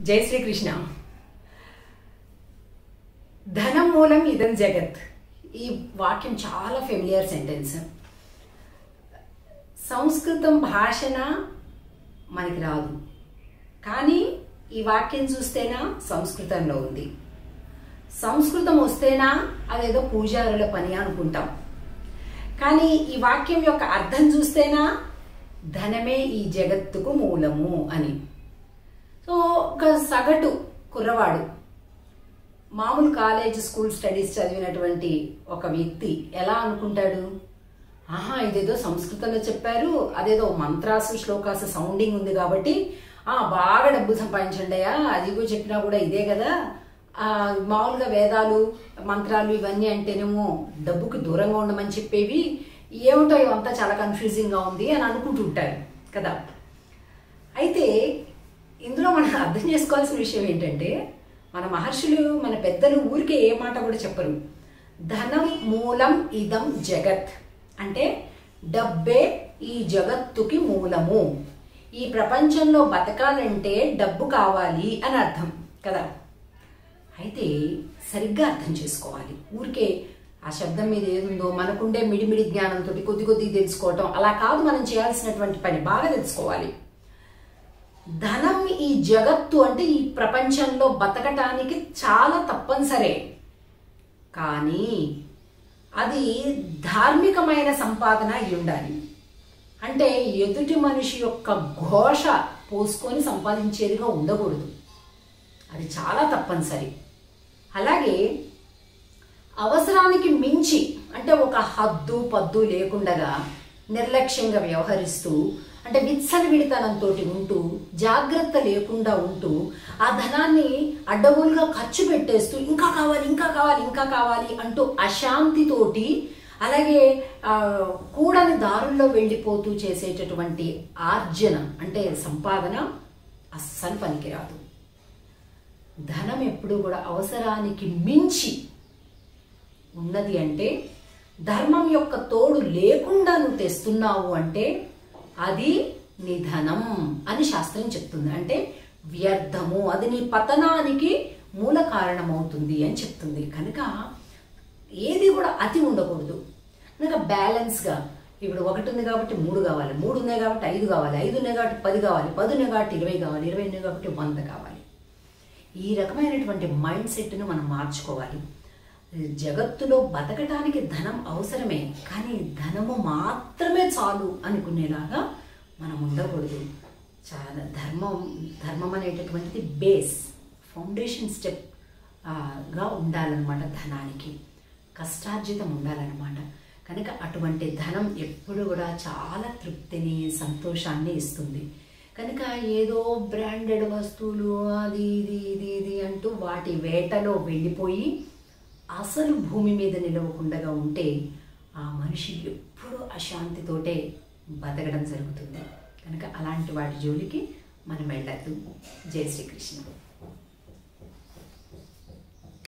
జై శ్రీకృష్ణ ధనం మూలం ఇదం జగత్ ఈ వాక్యం చాలా ఫెమిలియర్ సెంటెన్స్ సంస్కృతం భాషన మనకి రాదు కానీ ఈ వాక్యం చూస్తేనా సంస్కృతంలో ఉంది సంస్కృతం వస్తేనా అదేదో పూజారుల పని అనుకుంటాం కానీ ఈ వాక్యం యొక్క అర్థం చూస్తేనా ధనమే ఈ జగత్తుకు మూలము అని సో ఒక సగటు కుర్రవాడు మామూలు కాలేజ్ స్కూల్ స్టడీస్ చదివినటువంటి ఒక వ్యక్తి ఎలా అనుకుంటాడు ఆహా ఇదేదో సంస్కృతంలో చెప్పారు అదేదో మంత్రాసు శ్లోకాసు సౌండింగ్ ఉంది కాబట్టి ఆ బాగా డబ్బు సంపాదించండి అయ్యా అదిగో చెప్పినా కూడా ఇదే కదా ఆ, మామూలుగా వేదాలు మంత్రాలు ఇవన్నీ అంటేనేమో డబ్బుకి దూరంగా ఉండమని చెప్పేవి ఏమిటో ఇవంతా చాలా కన్ఫ్యూజింగ్గా ఉంది అని అనుకుంటుంటారు కదా అయితే ఇందులో మనం అర్థం చేసుకోవాల్సిన విషయం ఏంటంటే మన మహర్షులు మన పెద్దలు ఊరికే ఏ మాట కూడా చెప్పరు ధనం మూలం ఇదం జగత్ అంటే డబ్బే ఈ జగత్తుకి మూలము ఈ ప్రపంచంలో బతకాలంటే డబ్బు కావాలి అని అర్థం కదా అయితే సరిగ్గా అర్థం చేసుకోవాలి ఊరికే ఆ శబ్దం మీద ఏదుందో మనకుండే మిడిమిడి జ్ఞానంతో కొద్ది కొద్ది తెలుసుకోవటం అలా కాదు మనం చేయాల్సినటువంటి పని బాగా తెలుసుకోవాలి ధనం ఈ జగత్తు అంటే ఈ ప్రపంచంలో బతకటానికి చాలా తప్పనిసరే కానీ అది ధార్మికమైన సంపాదన అయి ఉండాలి అంటే ఎదుటి మనిషి యొక్క ఘోష పోసుకొని సంపాదించేదిగా ఉండకూడదు అది చాలా తప్పనిసరి అలాగే అవసరానికి మించి అంటే ఒక హద్దు పద్దు లేకుండగా నిర్లక్ష్యంగా వ్యవహరిస్తూ అంటే విచ్చలవిడితనంతో ఉంటూ జాగ్రత్త లేకుండా ఉంటూ ఆ ధనాన్ని అడ్డగోలుగా ఖర్చు పెట్టేస్తూ ఇంకా కావాలి ఇంకా కావాలి ఇంకా కావాలి అంటూ అశాంతితోటి అలాగే ఆ, కూడని దారుల్లో వెళ్ళిపోతూ చేసేటటువంటి ఆర్జన అంటే సంపాదన అస్సలు పనికిరాదు ధనం ఎప్పుడు కూడా అవసరానికి మించి ఉన్నది అంటే ధర్మం యొక్క తోడు లేకుండా నువ్వు తెస్తున్నావు అంటే అది నిధనం అని శాస్త్రం చెప్తుంది అంటే వ్యర్థము అది నీ పతనానికి మూల కారణమవుతుంది అని చెప్తుంది కనుక ఏది కూడా అతి ఉండకూడదు కనుక బ్యాలెన్స్గా ఇప్పుడు ఒకటి ఉంది కాబట్టి మూడు కావాలి మూడు ఉన్నాయి కాబట్టి ఐదు కావాలి ఐదు ఉన్నాయి కాబట్టి పది కావాలి పది ఉన్నాయి కాబట్టి ఇరవై కావాలి ఇరవై ఉన్నాయి కాబట్టి వంద కావాలి ఈ రకమైనటువంటి మైండ్ సెట్ను మనం మార్చుకోవాలి జగత్తులో బతకటానికి ధనం అవసరమే కానీ ధనము మాత్రమే చాలు అనుకునేలాగా మనం ఉండకూడదు చాలా ధర్మం ధర్మం అనేటటువంటిది బేస్ ఫౌండేషన్ స్టెప్ గా ఉండాలన్నమాట ధనానికి కష్టార్జితం ఉండాలన్నమాట కనుక అటువంటి ధనం ఎప్పుడు కూడా చాలా తృప్తిని సంతోషాన్ని ఇస్తుంది కనుక ఏదో బ్రాండెడ్ వస్తువులు అది ఇది ఇది ఇది అంటూ వాటి వేటలో వెళ్ళిపోయి అసలు భూమి మీద నిలవకుండా ఉంటే ఆ మనిషి ఎప్పుడూ అశాంతితోటే బతకడం జరుగుతుంది కనుక అలాంటి వాటి జోలికి మనం వెళ్ళద్దు జై శ్రీకృష్ణ